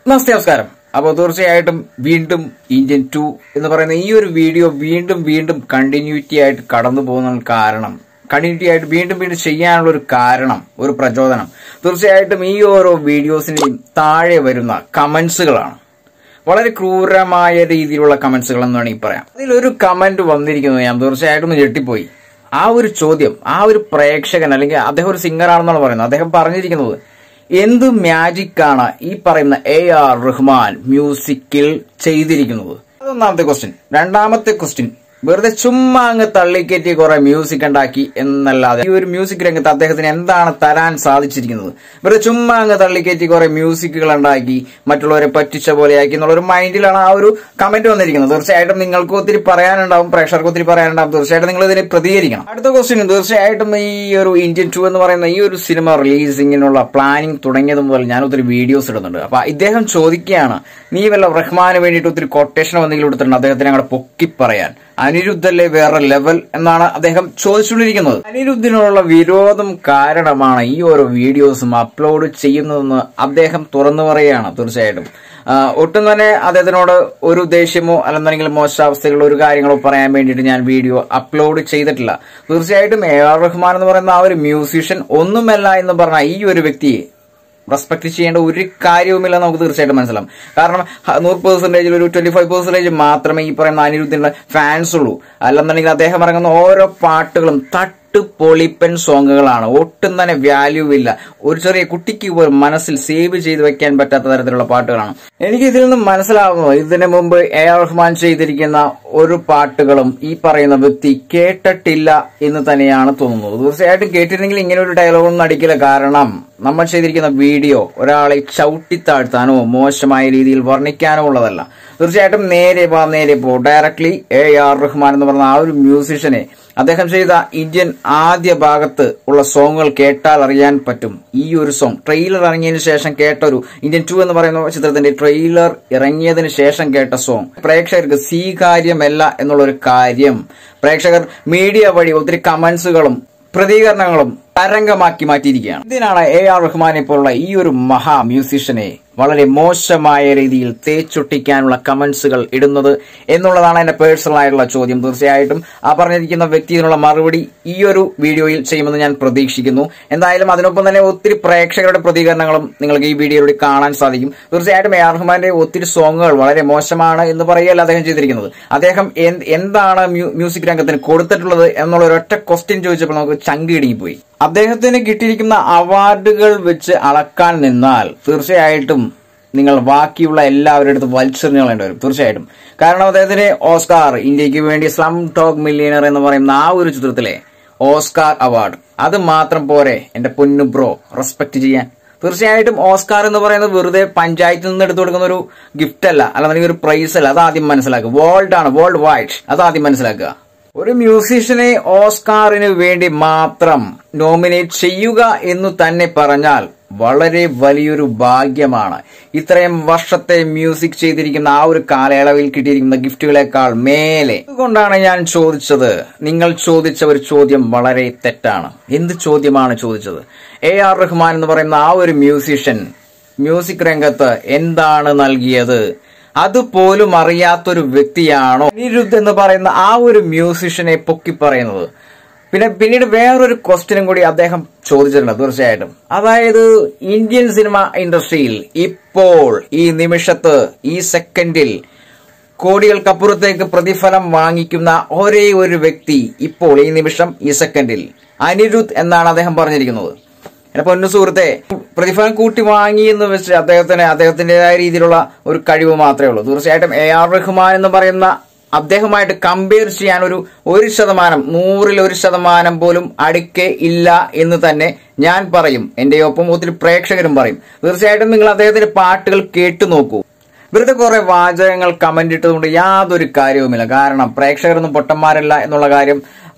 നമസ്തേ നമസ്കാരം അപ്പോൾ തീർച്ചയായിട്ടും വീണ്ടും ഇന്ത്യൻ ടു എന്ന് പറയുന്ന ഈ ഒരു വീഡിയോ വീണ്ടും വീണ്ടും കണ്ടിന്യൂറ്റി ആയിട്ട് കടന്നു പോകുന്ന കാരണം കണ്ടിന്യൂറ്റി ആയിട്ട് വീണ്ടും വീണ്ടും ചെയ്യാനുള്ള ഒരു കാരണം ഒരു പ്രചോദനം തീർച്ചയായിട്ടും ഈ ഓരോ വീഡിയോസിന്റെയും താഴെ വരുന്ന കമന്റ്സുകളാണ് വളരെ ക്രൂരമായ രീതിയിലുള്ള കമന്റ്സുകൾ എന്ന് വേണമെങ്കിൽ പറയാം അതിലൊരു കമന്റ് വന്നിരിക്കുന്നത് ഞാൻ തീർച്ചയായിട്ടും ഒന്ന് ഞെട്ടിപ്പോയി ആ ഒരു ചോദ്യം ആ ഒരു പ്രേക്ഷകൻ അല്ലെങ്കിൽ അദ്ദേഹം ഒരു സിംഗർ ആണെന്നാണ് പറയുന്നത് അദ്ദേഹം പറഞ്ഞിരിക്കുന്നത് എന്ത് മാജിക് ആണ് ഈ പറയുന്ന എ ആർ റഹ്മാൻ മ്യൂസിക്കിൽ ചെയ്തിരിക്കുന്നത് അതൊന്നാമത്തെ ക്വസ്റ്റ്യൻ രണ്ടാമത്തെ ക്വസ്റ്റ്യൻ വെറുതെ ചുമ്മാ അങ്ങ് തള്ളിക്കയറ്റി കുറെ മ്യൂസിക് ഉണ്ടാക്കി എന്നല്ലാതെ ഈ ഒരു മ്യൂസിക് രംഗത്ത് അദ്ദേഹത്തിന് എന്താണ് തരാൻ സാധിച്ചിരിക്കുന്നത് വെറുതെ ചുമ്മാ അങ്ങ് തള്ളിക്കയറ്റി കുറെ മ്യൂസിക്കുകൾ ഉണ്ടാക്കി മറ്റുള്ളവരെ പറ്റിച്ച പോലെയാക്കി എന്നുള്ള ഒരു മൈൻഡിലാണ് ആ ഒരു കമന്റ് വന്നിരിക്കുന്നത് തീർച്ചയായിട്ടും നിങ്ങൾക്ക് ഒത്തിരി പറയാനുണ്ടാവും പ്രേക്ഷകർക്ക് ഒത്തിരി പറയാനുണ്ടാവും തീർച്ചയായിട്ടും നിങ്ങൾ ഇതിനെ പ്രതികരിക്കണം അടുത്ത ക്വസ്റ്റ്യൻ തീർച്ചയായിട്ടും ഈ ഒരു ഇന്ത്യൻ ടു എന്ന് പറയുന്ന ഈ ഒരു സിനിമ റിലീസിങ്ങിനുള്ള പ്ലാനിങ് തുടങ്ങിയത് മുതൽ ഞാൻ ഒത്തിരി വീഡിയോസ് ഇടുന്നുണ്ട് അപ്പൊ ഇദ്ദേഹം ചോദിക്കുകയാണ് നീ വല്ല റഹ്മാന് വേണ്ടിയിട്ട് ഒത്തിരി കൊട്ടേഷൻ എന്തെങ്കിലും എടുത്തിട്ടുണ്ട് അദ്ദേഹത്തിന് അങ്ങോട്ട് പൊക്കി പറയാൻ അനിരുദ്ധല്ലേ വേറെ ലെവൽ എന്നാണ് അദ്ദേഹം ചോദിച്ചുകൊണ്ടിരിക്കുന്നത് അനിരുദ്ധിനുള്ള വിരോധം കാരണമാണ് ഈ ഓരോ വീഡിയോസും അപ്ലോഡ് ചെയ്യുന്നതെന്ന് അദ്ദേഹം തുറന്നു പറയുകയാണ് തീർച്ചയായിട്ടും ആ, ഒട്ടും തന്നെ അദ്ദേഹത്തിനോട് ഒരു ദേഷ്യമോ അല്ലെന്നുണ്ടെങ്കിൽ മോശാവസ്ഥയിലുള്ള ഒരു കാര്യങ്ങളോ പറയാൻ വേണ്ടിയിട്ട് ഞാൻ വീഡിയോ അപ്ലോഡ് ചെയ്തിട്ടില്ല തീർച്ചയായിട്ടും എ ആർ റഹ്മാൻ എന്ന് പറയുന്ന ആ ഒരു മ്യൂസീഷ്യൻ ഒന്നുമല്ല എന്ന് പറഞ്ഞ ഈ ഒരു വ്യക്തിയെ റെസ്പെക്ട് ചെയ്യേണ്ട ഒരു കാര്യവുമില്ല നമുക്ക് തീർച്ചയായിട്ടും മനസ്സിലാവും കാരണം ഹ, നൂറ് പെർസെന്റേജിൽ ഒരു ട്വന്റി ഫൈവ് പെർസെന്റേജ് മാത്രമേ ഈ പറയുന്ന അനിരുദ്ധിനുള്ള ഫാൻസ് ഉള്ളൂ അല്ലെന്നുണ്ടെങ്കിൽ അദ്ദേഹം ഇറങ്ങുന്ന ഓരോ പാട്ടുകളും തട്ട് പൊളിപ്പൻ സോങ്ങുകളാണ് ഒട്ടും തന്നെ വാല്യൂ ഇല്ല ഒരു ചെറിയ കുട്ടിക്ക് പോലും മനസ്സിൽ സേവ് ചെയ്ത് വെക്കാൻ പറ്റാത്ത തരത്തിലുള്ള പാട്ടുകളാണ് എനിക്ക് ഇതിൽ നിന്ന് മനസ്സിലാവുന്നത് ഇതിനു മുമ്പ് എ ആർ റഹ്മാൻ ചെയ്തിരിക്കുന്ന ഒരു പാട്ടുകളും ഈ പറയുന്ന വ്യക്തി കേട്ടിട്ടില്ല എന്ന് തന്നെയാണ് തോന്നുന്നത് തീർച്ചയായിട്ടും കേട്ടിരുന്നെങ്കിൽ ഇങ്ങനെ ഒരു ഡയലോഗൊന്നും അടിക്കില്ല കാരണം നമ്മൾ ചെയ്തിരിക്കുന്ന വീഡിയോ ഒരാളെ ചവിട്ടിത്താഴ്ത്താനോ മോശമായ രീതിയിൽ വർണ്ണിക്കാനോ ഉള്ളതല്ല തീർച്ചയായിട്ടും നേരെ പോ നേരെ പോ ഡയറക്ട്ലി എ ആർ റഹ്മാൻ എന്ന് പറഞ്ഞ ആ ഒരു മ്യൂസിഷ്യനെ അദ്ദേഹം ചെയ്ത ഇന്ത്യൻ ആദ്യ ഭാഗത്ത് ഉള്ള സോങ്ങുകൾ കേട്ടാൽ അറിയാൻ പറ്റും ഈ ഒരു സോങ് ട്രെയിലർ ഇറങ്ങിയതിനു ശേഷം കേട്ട ഒരു ഇന്ത്യൻ ടു എന്ന് പറയുന്ന ചിത്രത്തിന്റെ ട്രെയിലർ ഇറങ്ങിയതിനു ശേഷം കേട്ട സോങ് പ്രേക്ഷകർക്ക് സ്വീകാര്യമല്ല എന്നുള്ള ഒരു കാര്യം പ്രേക്ഷകർ മീഡിയ വഴി ഒത്തിരി കമന്റ്സുകളും പ്രതികരണങ്ങളും തരംഗമാക്കി മാറ്റിയിരിക്കുകയാണ് ഇതിനാണ് എ ആർ റഹ്മാനെ പോലുള്ള ഈ ഒരു മഹാ മ്യൂസിഷ്യനെ വളരെ മോശമായ രീതിയിൽ തേച്ചൊട്ടിക്കാനുള്ള കമന്റ്സുകൾ ഇടുന്നത് എന്നുള്ളതാണ് എന്റെ പേഴ്സണൽ ആയിട്ടുള്ള ചോദ്യം തീർച്ചയായിട്ടും ആ പറഞ്ഞിരിക്കുന്ന വ്യക്തി ഇതിനുള്ള മറുപടി ഈ ഒരു വീഡിയോയിൽ ചെയ്യുമെന്ന് ഞാൻ പ്രതീക്ഷിക്കുന്നു എന്തായാലും അതിനൊപ്പം തന്നെ ഒത്തിരി പ്രേക്ഷകരുടെ പ്രതികരണങ്ങളും നിങ്ങൾക്ക് ഈ വീഡിയോയിലൂടെ കാണാൻ സാധിക്കും തീർച്ചയായിട്ടും എ ആർ റഹ്മാന്റെ ഒത്തിരി സോങ്ങുകൾ വളരെ മോശമാണ് എന്ന് പറയുകയല്ല അദ്ദേഹം ചെയ്തിരിക്കുന്നത് അദ്ദേഹം എന്ത്- എന്താണ് മ്യൂ- മ്യൂസിക് രംഗത്തിന് കൊടുത്തിട്ടുള്ളത് എന്നുള്ള ഒരൊറ്റ ക്വസ്റ്റ്യൻ ചോദിച്ചപ്പോൾ നമുക്ക് ചങ്ക് ഇടുങ്ങിപ്പോയി അദ്ദേഹത്തിന് കിട്ടിയിരിക്കുന്ന അവാർഡുകൾ വെച്ച് അളക്കാൻ നിന്നാൽ തീർച്ചയായിട്ടും നിങ്ങൾ ബാക്കിയുള്ള എല്ലാവരുടെ അടുത്ത് വലിച്ചെറിഞ്ഞുകളേണ്ടി വരും തീർച്ചയായിട്ടും കാരണം അദ്ദേഹത്തിന് ഓസ്കാർ ഇന്ത്യക്ക് വേണ്ടി സ്ലം ടോക്ക് മില്ലിയനർ എന്ന് പറയുന്ന ആ ഒരു ചിത്രത്തിലെ ഓസ്കാർ അവാർഡ് അത് മാത്രം പോരെ എന്റെ പൊന്നു ബ്രോ റെസ്പെക്ട് ചെയ്യാൻ തീർച്ചയായിട്ടും ഓസ്കാർ എന്ന് പറയുന്നത് വെറുതെ പഞ്ചായത്തിൽ നിന്ന് എടുത്തു കൊടുക്കുന്ന ഒരു ഗിഫ്റ്റ് അല്ല അല്ലാന്നുണ്ടെങ്കിൽ ഒരു പ്രൈസ് അല്ല അത് ആദ്യം മനസ്സിലാക്കുക വേൾഡ് ആണ് വേൾഡ് വൈഡ് അത് ആദ്യം മനസ്സിലാക്കുക ഒരു മ്യൂസീഷ്യനെ ഓസ്കാറിന് വേണ്ടി മാത്രം നോമിനേറ്റ് ചെയ്യുക എന്ന് തന്നെ പറഞ്ഞാൽ വളരെ വലിയൊരു ഭാഗ്യമാണ് ഇത്രയും വർഷത്തെ മ്യൂസിക് ചെയ്തിരിക്കുന്ന ആ ഒരു കാലയളവിൽ കിട്ടിയിരിക്കുന്ന ഗിഫ്റ്റുകളെക്കാൾ മേലെ അതുകൊണ്ടാണ് ഞാൻ ചോദിച്ചത് നിങ്ങൾ ചോദിച്ച ഒരു ചോദ്യം വളരെ തെറ്റാണ് എന്ത് ചോദ്യമാണ് ചോദിച്ചത് എ ആർ റഹ്മാൻ എന്ന് പറയുന്ന ആ ഒരു മ്യൂസീഷ്യൻ മ്യൂസിക് രംഗത്ത് എന്താണ് നൽകിയത് അതുപോലും അറിയാത്തൊരു വ്യക്തിയാണോ അനിരുദ്ധ് എന്ന് പറയുന്ന ആ ഒരു മ്യൂസിഷ്യനെ പൊക്കി പറയുന്നത് പിന്നെ പിന്നീട് വേറൊരു ക്വസ്റ്റ്യനും കൂടി അദ്ദേഹം ചോദിച്ചിട്ടുണ്ട് തീർച്ചയായിട്ടും അതായത് ഇന്ത്യൻ സിനിമ ഇൻഡസ്ട്രിയിൽ ഇപ്പോൾ ഈ നിമിഷത്ത് ഈ സെക്കൻഡിൽ കോടികൾക്കപ്പുറത്തേക്ക് പ്രതിഫലം വാങ്ങിക്കുന്ന ഒരേ ഒരു വ്യക്തി ഇപ്പോൾ ഈ നിമിഷം ഈ സെക്കൻഡിൽ അനിരുദ്ധ് എന്നാണ് അദ്ദേഹം പറഞ്ഞിരിക്കുന്നത് എന്റെ പൊന്നു സുഹൃത്തെ പ്രതിഫലം കൂട്ടി വാങ്ങി എന്ന് വെച്ച് അദ്ദേഹത്തിന് അദ്ദേഹത്തിന്റേതായ രീതിയിലുള്ള ഒരു കഴിവ് മാത്രമേ ഉള്ളൂ തീർച്ചയായിട്ടും എ ആർ റഹ്മാൻ എന്ന് പറയുന്ന അദ്ദേഹമായിട്ട് കമ്പയർ ചെയ്യാൻ ഒരു ഒരു ശതമാനം നൂറിൽ ഒരു ശതമാനം പോലും അടുക്കെ ഇല്ല എന്ന് തന്നെ ഞാൻ പറയും എന്റെ ഒപ്പം ഒത്തിരി പ്രേക്ഷകരും പറയും തീർച്ചയായിട്ടും നിങ്ങൾ അദ്ദേഹത്തിന്റെ പാട്ടുകൾ കേട്ടു നോക്കൂ വെറുതെ കുറെ വാചകങ്ങൾ കമന്റ് ഇട്ടതുകൊണ്ട് യാതൊരു കാര്യവുമില്ല കാരണം പ്രേക്ഷകരൊന്നും പൊട്ടന്മാരല്ല എന്നുള്ള കാര്യം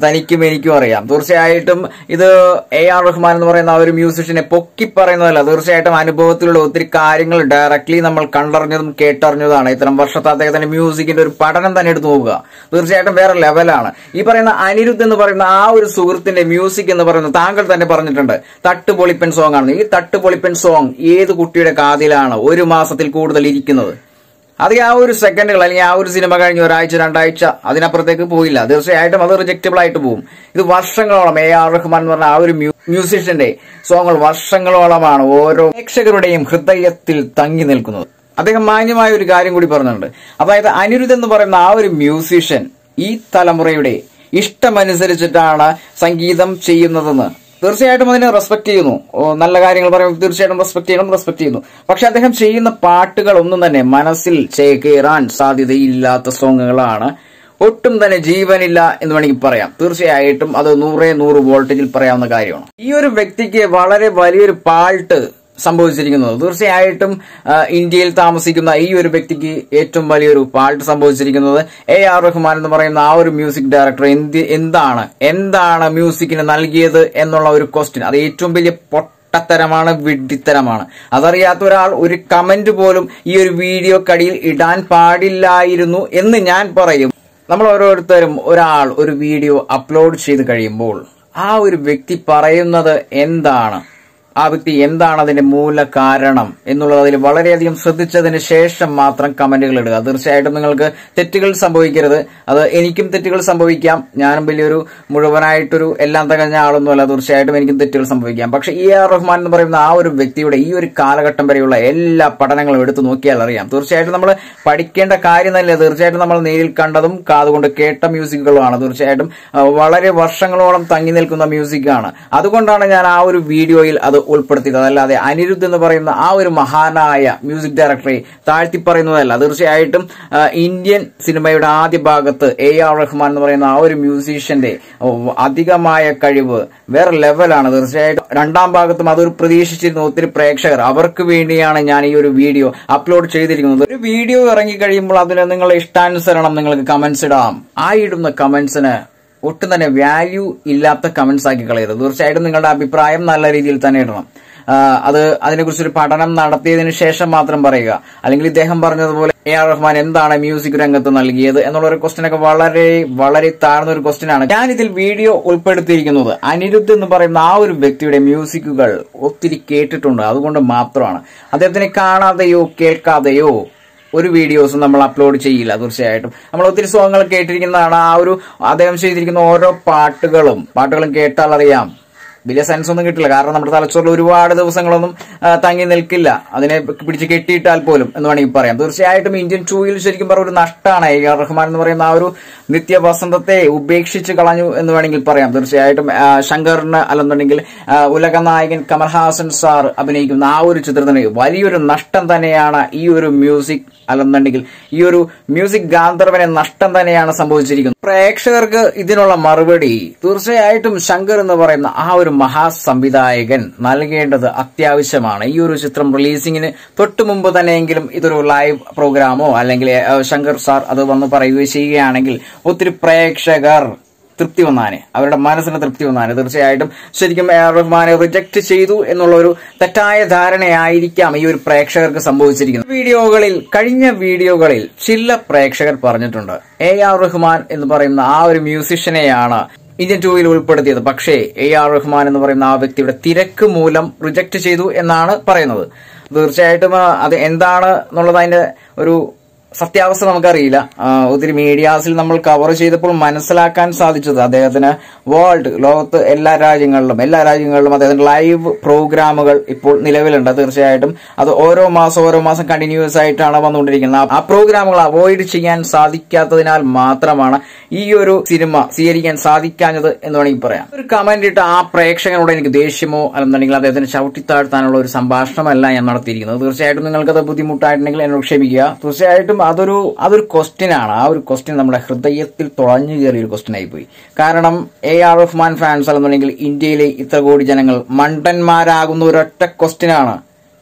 തനിക്കും എനിക്കും അറിയാം തീർച്ചയായിട്ടും ഇത് എ ആർ റഹ്മാൻ എന്ന് പറയുന്ന ആ ഒരു മ്യൂസിഷ്യനെ പൊക്കി പറയുന്നതല്ല തീർച്ചയായിട്ടും അനുഭവത്തിലുള്ള ഒത്തിരി കാര്യങ്ങൾ ഡയറക്ട്ലി നമ്മൾ കണ്ടറിഞ്ഞതും കേട്ടറിഞ്ഞതാണ് ഇത്തരം വർഷത്തെ അദ്ദേഹത്തിന്റെ മ്യൂസിക്കിന്റെ ഒരു പഠനം തന്നെ എടുത്തു നോക്കുക തീർച്ചയായിട്ടും വേറെ ലെവലാണ് ഈ പറയുന്ന അനിരുദ്ധ് എന്ന് പറയുന്ന ആ ഒരു സുഹൃത്തിന്റെ മ്യൂസിക് എന്ന് പറയുന്നത് താങ്കൾ തന്നെ പറഞ്ഞിട്ടുണ്ട് തട്ട് പൊളിപ്പൻ സോങ് ആണ് ഈ തട്ട് പൊളിപ്പൻ സോങ് ഏത് കുട്ടിയുടെ കാതിലാണ് ഒരു മാസത്തിൽ കൂടുതൽ ഇരിക്കുന്നത് അത് ആ ഒരു സെക്കൻഡുകൾ അല്ലെങ്കിൽ ആ ഒരു സിനിമ കഴിഞ്ഞ് ഒരാഴ്ച രണ്ടാഴ്ച അതിനപ്പുറത്തേക്ക് പോയില്ല തീർച്ചയായിട്ടും അത് റിജക്റ്റബിൾ ആയിട്ട് പോകും ഇത് വർഷങ്ങളോളം എ ആർ റഹ്മാൻ എന്ന് പറഞ്ഞ ആ ഒരു മ്യൂസിഷ്യന്റെ സോങ്ങുകൾ വർഷങ്ങളോളമാണ് ഓരോ പ്രേക്ഷകരുടെയും ഹൃദയത്തിൽ തങ്ങി നിൽക്കുന്നത് അദ്ദേഹം മാന്യമായ ഒരു കാര്യം കൂടി പറഞ്ഞിട്ടുണ്ട് അതായത് അനിരുദ്ധ് എന്ന് പറയുന്ന ആ ഒരു മ്യൂസിഷ്യൻ ഈ തലമുറയുടെ ഇഷ്ടമനുസരിച്ചിട്ടാണ് സംഗീതം ചെയ്യുന്നതെന്ന് തീർച്ചയായിട്ടും അതിനെ റെസ്പെക്ട് ചെയ്യുന്നു ഓ, നല്ല കാര്യങ്ങൾ പറയുമ്പോൾ തീർച്ചയായിട്ടും റെസ്പെക്ട് ചെയ്യണം റെസ്പെക്ട് ചെയ്യുന്നു പക്ഷെ അദ്ദേഹം ചെയ്യുന്ന പാട്ടുകൾ ഒന്നും തന്നെ മനസ്സിൽ ചേക്കേറാൻ സാധ്യതയില്ലാത്ത സോങ്ങുകളാണ് ഒട്ടും തന്നെ ജീവനില്ല എന്ന് വേണമെങ്കിൽ പറയാം തീർച്ചയായിട്ടും അത് നൂറേ നൂറ് വോൾട്ടേജിൽ പറയാവുന്ന കാര്യമാണ് ഈ ഒരു വ്യക്തിക്ക് വളരെ വലിയൊരു പാൾട്ട് സംഭവിച്ചിരിക്കുന്നത് തീർച്ചയായിട്ടും ആ, ഇന്ത്യയിൽ താമസിക്കുന്ന ഈ ഒരു വ്യക്തിക്ക് ഏറ്റവും വലിയൊരു പാൾട്ട് സംഭവിച്ചിരിക്കുന്നത് എ ആർ റഹ്മാൻ എന്ന് പറയുന്ന ആ ഒരു മ്യൂസിക് ഡയറക്ടർ എന്ത് എന്താണ് എന്താണ് മ്യൂസിക്കിന് നൽകിയത് എന്നുള്ള ഒരു ക്വസ്റ്റ്യൻ അത് ഏറ്റവും വലിയ പൊട്ടത്തരമാണ് വിഡ്ഢിത്തരമാണ് അതറിയാത്ത ഒരാൾ ഒരു കമന്റ് പോലും ഈ ഒരു വീഡിയോക്കടിയിൽ ഇടാൻ പാടില്ലായിരുന്നു എന്ന് ഞാൻ പറയും നമ്മൾ ഓരോരുത്തരും ഒരാൾ ഒരു വീഡിയോ അപ്ലോഡ് ചെയ്ത് കഴിയുമ്പോൾ ആ ഒരു വ്യക്തി പറയുന്നത് എന്താണ് ആ വ്യക്തി എന്താണ് അതിന്റെ മൂല കാരണം എന്നുള്ളത് അതിൽ വളരെയധികം ശ്രദ്ധിച്ചതിന് ശേഷം മാത്രം കമന്റുകൾ ഇടുക തീർച്ചയായിട്ടും നിങ്ങൾക്ക് തെറ്റുകൾ സംഭവിക്കരുത് അത് എനിക്കും തെറ്റുകൾ സംഭവിക്കാം ഞാനും വലിയൊരു മുഴുവനായിട്ടൊരു എല്ലാം തികഞ്ഞ ആളൊന്നുമല്ല തീർച്ചയായിട്ടും എനിക്കും തെറ്റുകൾ സംഭവിക്കാം പക്ഷെ ഇ ആർ റഹ്മാൻ എന്ന് പറയുന്ന ആ ഒരു വ്യക്തിയുടെ ഈ ഒരു കാലഘട്ടം വരെയുള്ള എല്ലാ പഠനങ്ങളും എടുത്തു നോക്കിയാൽ അറിയാം തീർച്ചയായിട്ടും നമ്മൾ പഠിക്കേണ്ട കാര്യം തന്നെ തീർച്ചയായിട്ടും നമ്മൾ നേരിൽ കണ്ടതും കാതുകൊണ്ട് കേട്ട മ്യൂസിക്കുകളുമാണ് തീർച്ചയായിട്ടും ആ, വളരെ വർഷങ്ങളോളം തങ്ങി നിൽക്കുന്ന മ്യൂസിക്കാണ് അതുകൊണ്ടാണ് ഞാൻ ആ ഒരു വീഡിയോയിൽ അത് ഉൾപ്പെടുത്തിയത് അതല്ലാതെ അനിരുദ്ധ് എന്ന് പറയുന്ന ആ ഒരു മഹാനായ മ്യൂസിക് ഡയറക്ടറെ താഴ്ത്തി പറയുന്നതല്ല തീർച്ചയായിട്ടും ആ, ഇന്ത്യൻ സിനിമയുടെ ആദ്യ ഭാഗത്ത് എ ആർ റഹ്മാൻ എന്ന് പറയുന്ന ആ ഒരു മ്യൂസീഷ്യന്റെ ഓ, അധികമായ കഴിവ് വേറെ ലെവലാണ് തീർച്ചയായിട്ടും രണ്ടാം ഭാഗത്തും അതൊരു പ്രതീക്ഷിച്ചിരുന്ന ഒത്തിരി പ്രേക്ഷകർ അവർക്ക് വേണ്ടിയാണ് ഞാൻ ഈ ഒരു വീഡിയോ അപ്ലോഡ് ചെയ്തിരിക്കുന്നത് ഒരു വീഡിയോ ഇറങ്ങി കഴിയുമ്പോൾ അതിന് നിങ്ങളുടെ ഇഷ്ടാനുസരണം നിങ്ങൾക്ക് കമന്റ്സ് ഇടാം ആ ഇടുന്ന കമന്റ്സിന് ഒട്ടും തന്നെ വാല്യൂ ഇല്ലാത്ത കമന്റ്സ് ആക്കി കളയരുത് തീർച്ചയായിട്ടും നിങ്ങളുടെ അഭിപ്രായം നല്ല രീതിയിൽ തന്നെ ഇടണം ആ, അത് അതിനെക്കുറിച്ചൊരു പഠനം നടത്തിയതിനു ശേഷം മാത്രം പറയുക അല്ലെങ്കിൽ ഇദ്ദേഹം പറഞ്ഞതുപോലെ എ ആർ റഹ്മാൻ എന്താണ് മ്യൂസിക് രംഗത്ത് നൽകിയത് എന്നുള്ള ഒരു ക്വസ്റ്റ്യൻ ഒക്കെ വളരെ വളരെ താഴ്ന്ന ഒരു ക്വസ്റ്റ്യൻ ആണ് ഞാൻ ഇതിൽ വീഡിയോ ഉൾപ്പെടുത്തിയിരിക്കുന്നത് അനിരുദ്ധ് എന്ന് പറയുന്ന ആ ഒരു വ്യക്തിയുടെ മ്യൂസിക്കുകൾ ഒത്തിരി കേട്ടിട്ടുണ്ട് അതുകൊണ്ട് മാത്രമാണ് അദ്ദേഹത്തിനെ കാണാതെയോ കേൾക്കാതെയോ ഒരു വീഡിയോസും നമ്മൾ അപ്ലോഡ് ചെയ്യില്ല തീർച്ചയായിട്ടും നമ്മൾ ഒത്തിരി സോങ്ങുകൾ കേട്ടിരിക്കുന്നതാണ് ആ ഒരു അദ്ദേഹം ചെയ്തിരിക്കുന്ന ഓരോ പാട്ടുകളും പാട്ടുകളും കേട്ടാൽ അറിയാം വലിയ സെൻസ് ഒന്നും കിട്ടില്ല കാരണം നമ്മുടെ തലച്ചോറിൽ ഒരുപാട് ദിവസങ്ങളൊന്നും ആ, തങ്ങി നിൽക്കില്ല അതിനെ പിടിച്ച് കെട്ടിയിട്ടാൽ പോലും എന്ന് വേണമെങ്കിൽ പറയാം തീർച്ചയായിട്ടും ഇന്ത്യൻ ടൂയിൽ ശരിക്കും പറഞ്ഞ ഒരു നഷ്ടമാണ് എ ആർ റഹ്മാൻ എന്ന് പറയുന്ന ആ ഒരു നിത്യവസന്തത്തെ ഉപേക്ഷിച്ച് കളഞ്ഞു എന്ന് വേണമെങ്കിൽ പറയാം തീർച്ചയായിട്ടും ആ, ശങ്കറിന് അല്ലെന്നുണ്ടെങ്കിൽ ആ, ഉലക നായകൻ കമൽഹാസൻ സാർ അഭിനയിക്കുന്ന ആ ഒരു ചിത്രത്തിന് വലിയൊരു നഷ്ടം തന്നെയാണ് ഈ ഒരു മ്യൂസിക് അല്ലെന്നുണ്ടെങ്കിൽ ഈ ഒരു മ്യൂസിക് ഗാന്ധർവനെ നഷ്ടം തന്നെയാണ് സംഭവിച്ചിരിക്കുന്നത് പ്രേക്ഷകർക്ക് ഇതിനുള്ള മറുപടി തീർച്ചയായിട്ടും ശങ്കർ എന്ന് പറയുന്ന ആ ഒരു മഹാസംവിധായകൻ നൽകേണ്ടത് അത്യാവശ്യമാണ് ഈ ഒരു ചിത്രം റിലീസിങ്ങിന് തൊട്ടു മുമ്പ് തന്നെയെങ്കിലും ഇതൊരു ലൈവ് പ്രോഗ്രാമോ അല്ലെങ്കിൽ ഏഹ്, ശങ്കർ സാർ അത് വന്ന് പറയുകയോ ചെയ്യുകയാണെങ്കിൽ ഒത്തിരി പ്രേക്ഷകർ തൃപ്തി വന്നാനെ അവരുടെ മനസ്സിന് തൃപ്തി വന്നാനെ തീർച്ചയായിട്ടും ശരിക്കും എ ആർ റഹ്മാനെ റിജക്ട് ചെയ്തു എന്നുള്ള ഒരു തെറ്റായ ധാരണയായിരിക്കാം ഈ ഒരു പ്രേക്ഷകർക്ക് സംഭവിച്ചിരിക്കുന്നത് വീഡിയോകളിൽ കഴിഞ്ഞ വീഡിയോകളിൽ ചില പ്രേക്ഷകർ പറഞ്ഞിട്ടുണ്ട് എ ആർ റഹ്മാൻ എന്ന് പറയുന്ന ആ ഒരു മ്യൂസിഷ്യനെയാണ് ഇന്ത്യൻ ടൂവിൽ ഉൾപ്പെടുത്തിയത് പക്ഷേ എ ആർ റഹ്മാൻ എന്ന് പറയുന്ന ആ വ്യക്തിയുടെ തിരക്ക് മൂലം റിജക്ട് ചെയ്തു എന്നാണ് പറയുന്നത് തീർച്ചയായിട്ടും ആ, അത് എന്താണ് എന്നുള്ളത് അതിന്റെ ഒരു സത്യാവസ്ഥ നമുക്കറിയില്ല ആ, ഒത്തിരി മീഡിയാസിൽ നമ്മൾ കവർ ചെയ്തപ്പോൾ മനസ്സിലാക്കാൻ സാധിച്ചത് അദ്ദേഹത്തിന് വേൾഡ് ലോകത്ത് എല്ലാ രാജ്യങ്ങളിലും എല്ലാ രാജ്യങ്ങളിലും അദ്ദേഹത്തിന്റെ ലൈവ് പ്രോഗ്രാമുകൾ ഇപ്പോൾ നിലവിലുണ്ട് തീർച്ചയായിട്ടും അത് ഓരോ മാസം ഓരോ മാസം കണ്ടിന്യൂസ് ആയിട്ടാണ് വന്നുകൊണ്ടിരിക്കുന്നത് ആ- ആ പ്രോഗ്രാമുകൾ അവോയ്ഡ് ചെയ്യാൻ സാധിക്കാത്തതിനാൽ മാത്രമാണ് ഈ ഒരു സിനിമ സ്വീകരിക്കാൻ സാധിക്കാഞ്ഞത് എന്ന് വേണമെങ്കിൽ പറയാം ഒരു കമന്റ് ഇട്ട് ആ പ്രേക്ഷകനോട് എനിക്ക് ദേഷ്യമോ അല്ലെന്നുണ്ടെങ്കിൽ അദ്ദേഹത്തിന് ചവിട്ടിത്താഴ്ത്താനുള്ള ഒരു സംഭാഷണമല്ല ഞാൻ നടത്തിയിരിക്കുന്നത് തീർച്ചയായിട്ടും നിങ്ങൾക്കത് ബുദ്ധിമുട്ടായിട്ടുണ്ടെങ്കിൽ എന്നോട് ക്ഷമിക്കുക തീർച്ചയായിട്ടും അതൊരു അതൊരു ക്വസ്റ്റ്യൻ ആണ് ആ ഒരു ക്വസ്റ്റ്യൻ നമ്മുടെ ഹൃദയത്തിൽ തുളഞ്ഞു കയറിയ ഒരു ക്വസ്റ്റ്യൻ ആയിപ്പോയി കാരണം എ ആർ റഹ്മാൻ ഫാൻസ് അല്ലെന്നുണ്ടെങ്കിൽ ഇന്ത്യയിലെ ഇത്ര കോടി ജനങ്ങൾ മണ്ടന്മാരാകുന്ന ഒരൊറ്റ ക്വസ്റ്റ്യൻ ആണ്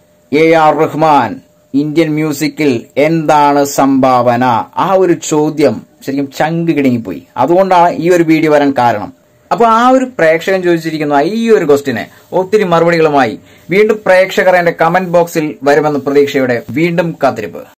എ ആർ റഹ്മാൻ ഇന്ത്യൻ മ്യൂസിക്കിൽ എന്താണ് സംഭാവന ആ ഒരു ചോദ്യം ശരിക്കും ചങ്ക് കിടങ്ങിപ്പോയി അതുകൊണ്ടാണ് ഈ ഒരു വീഡിയോ വരാൻ കാരണം അപ്പൊ ആ ഒരു പ്രേക്ഷകൻ ചോദിച്ചിരിക്കുന്ന ഈ ഒരു ക്വസ്റ്റിന് ഒത്തിരി മറുപടികളുമായി വീണ്ടും പ്രേക്ഷകർ എന്റെ കമന്റ് ബോക്സിൽ വരുമെന്ന പ്രതീക്ഷയോടെ വീണ്ടും കാത്തിരിപ്പ്